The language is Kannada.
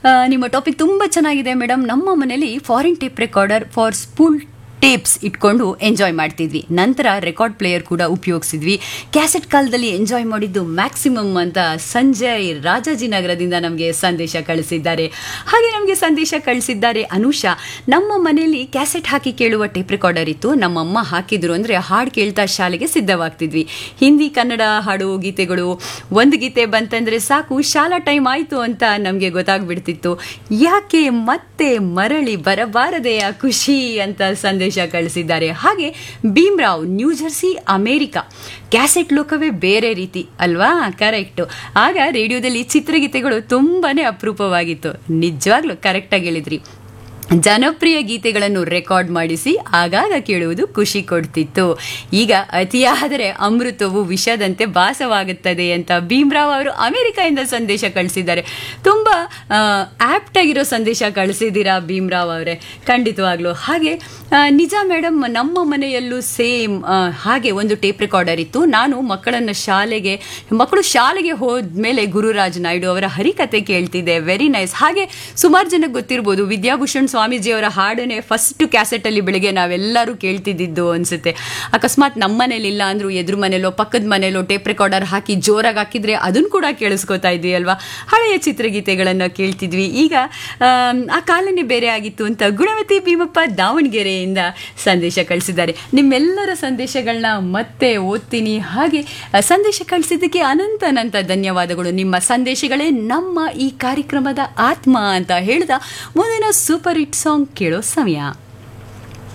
ಆ, ನಿಮ್ಮ ಟಾಪಿಕ್ ತುಂಬ ಚೆನ್ನಾಗಿದೆ ಮೇಡಮ್ ನಮ್ಮ ಮನೇಲಿ foreign tape recorder for spool tapes ಇಟ್ಕೊಂಡು ಎಂಜಾಯ್ ಮಾಡ್ತಿದ್ವಿ ನಂತರ ರೆಕಾರ್ಡ್ ಪ್ಲೇಯರ್ ಕೂಡ ಉಪಯೋಗಿಸಿದ್ವಿ ಕ್ಯಾಸೆಟ್ ಕಾಲದಲ್ಲಿ ಎಂಜಾಯ್ ಮಾಡಿದ್ದು ಮ್ಯಾಕ್ಸಿಮಮ್ ಅಂತ ಸಂಜಯ್ ರಾಜಾಜಿನಗರದಿಂದ ನಮಗೆ ಸಂದೇಶ ಕಳಿಸಿದ್ದಾರೆ ಹಾಗೆ ನಮಗೆ ಸಂದೇಶ ಕಳಿಸಿದ್ದಾರೆ ಅನುಷಾ ನಮ್ಮ ಮನೆಯಲ್ಲಿ ಕ್ಯಾಸೆಟ್ ಹಾಕಿ ಕೇಳುವ ಟೇಪ್ ರೆಕಾರ್ಡರ್ ಇತ್ತು ನಮ್ಮಮ್ಮ ಹಾಕಿದ್ರು ಅಂದರೆ ಹಾಡು ಕೇಳ್ತಾ ಶಾಲೆಗೆ ಸಿದ್ಧವಾಗ್ತಿದ್ವಿ ಹಿಂದಿ ಕನ್ನಡ ಹಾಡು ಗೀತೆಗಳು ಒಂದು ಗೀತೆ ಬಂತಂದ್ರೆ ಸಾಕು ಶಾಲಾ ಟೈಮ್ ಆಯಿತು ಅಂತ ನಮಗೆ ಗೊತ್ತಾಗ್ಬಿಡ್ತಿತ್ತು ಯಾಕೆ ಮತ್ತೆ ಮರಳಿ ಬರಬಾರದೆಯ ಖುಷಿ ಅಂತ ಸಂದೇಶ ಕಳಿಸಿದ್ದಾರೆ ಹಾಗೆ Bhimrao New Jersey America cassette ಲೋಕವೇ ಬೇರೆ ರೀತಿ ಅಲ್ವಾ ಕರೆಕ್ಟು ಆಗ ರೇಡಿಯೋದಲ್ಲಿ ಚಿತ್ರಗೀತೆಗಳು ತುಂಬಾನೇ ಅಪರೂಪವಾಗಿತ್ತು ನಿಜವಾಗ್ಲೂ ಕರೆಕ್ಟಾಗಿ ಹೇಳಿದ್ರಿ ಜನಪ್ರಿಯ ಗೀತೆಗಳನ್ನು ರೆಕಾರ್ಡ್ ಮಾಡಿಸಿ ಆಗಾಗ ಕೇಳುವುದು ಖುಷಿ ಕೊಡ್ತಿತ್ತು ಈಗ ಅತಿಯಾದರೆ ಅಮೃತವು ವಿಷದಂತೆ ಭಾಸವಾಗುತ್ತದೆ ಅಂತ ಭೀಮ್ರಾವ್ ಅವರು ಅಮೆರಿಕದಿಂದ ಸಂದೇಶ ಕಳಿಸಿದ್ದಾರೆ ತುಂಬ ಆಪ್ಟ್ ಆಗಿರೋ ಸಂದೇಶ ಕಳಿಸಿದ್ದೀರಾ ಭೀಮ್ರಾವ್ ಅವರೇ ಖಂಡಿತವಾಗ್ಲೂ ಹಾಗೆ ಆ, ನಿಜ ಮೇಡಮ್ ನಮ್ಮ ಮನೆಯಲ್ಲೂ ಸೇಮ್ ಹಾಗೆ ಒಂದು ಟೇಪ್ ರೆಕಾರ್ಡರ್ ಇತ್ತು ನಾನು ಮಕ್ಕಳನ್ನು ಶಾಲೆಗೆ ಮಕ್ಕಳು ಶಾಲೆಗೆ ಹೋದ್ಮೇಲೆ ಗುರುರಾಜ್ ನಾಯ್ಡು ಅವರ ಹರಿಕತೆ ಕೇಳ್ತಿದ್ದೆ ವೆರಿ ನೈಸ್ ಹಾಗೆ ಸುಮಾರು ಜನಕ್ಕೆ ಗೊತ್ತಿರ್ಬೋದು ವಿದ್ಯಾಭೂಷಣ್ ಸ್ವಾಮೀಜಿಯವರ ಹಾಡನ್ನೇ ಫಸ್ಟ್ ಕ್ಯಾಸೆಟಲ್ಲಿ ಬೆಳಿಗ್ಗೆ ನಾವೆಲ್ಲರೂ ಕೇಳ್ತಿದ್ದಿದ್ದು ಅನ್ಸುತ್ತೆ ಅಕಸ್ಮಾತ್ ನಮ್ಮ ಮನೇಲಿ ಇಲ್ಲ ಅಂದ್ರೂ ಎದುರು ಮನೇಲೋ ಪಕ್ಕದ ಮನೇಲೋ ಟೇಪ್ ರೆಕಾರ್ಡರ್ ಹಾಕಿ ಜೋರಾಗಿ ಹಾಕಿದ್ರೆ ಅದನ್ನು ಕೂಡ ಕೇಳಿಸ್ಕೊತಾ ಇದ್ವಿ ಅಲ್ವಾ ಹಳೆಯ ಚಿತ್ರಗೀತೆಗಳನ್ನು ಕೇಳ್ತಿದ್ವಿ ಈಗ ಆಮ್, ಆ ಕಾಲನೇ ಬೇರೆ ಆಗಿತ್ತು ಅಂತ ಗುಣವತಿ ಭೀಮಪ್ಪ ದಾವಣಗೆರೆಯಿಂದ ಸಂದೇಶ ಕಳಿಸಿದ್ದಾರೆ ನಿಮ್ಮೆಲ್ಲರ ಸಂದೇಶಗಳನ್ನ ಮತ್ತೆ ಓದ್ತೀನಿ ಹಾಗೆ ಆ, ಸಂದೇಶ ಕಳಿಸಿದ್ದಕ್ಕೆ ಅನಂತ ಅನಂತ ಧನ್ಯವಾದಗಳು ನಿಮ್ಮ ಸಂದೇಶಗಳೇ ನಮ್ಮ ಈ ಕಾರ್ಯಕ್ರಮದ ಆತ್ಮ ಅಂತ ಹೇಳ್ದ ಮುಂದಿನ ಸೂಪರ್ ಹಿಟ್ ಸಾಂಗ್ ಕೇಳೋ ಸಮಯ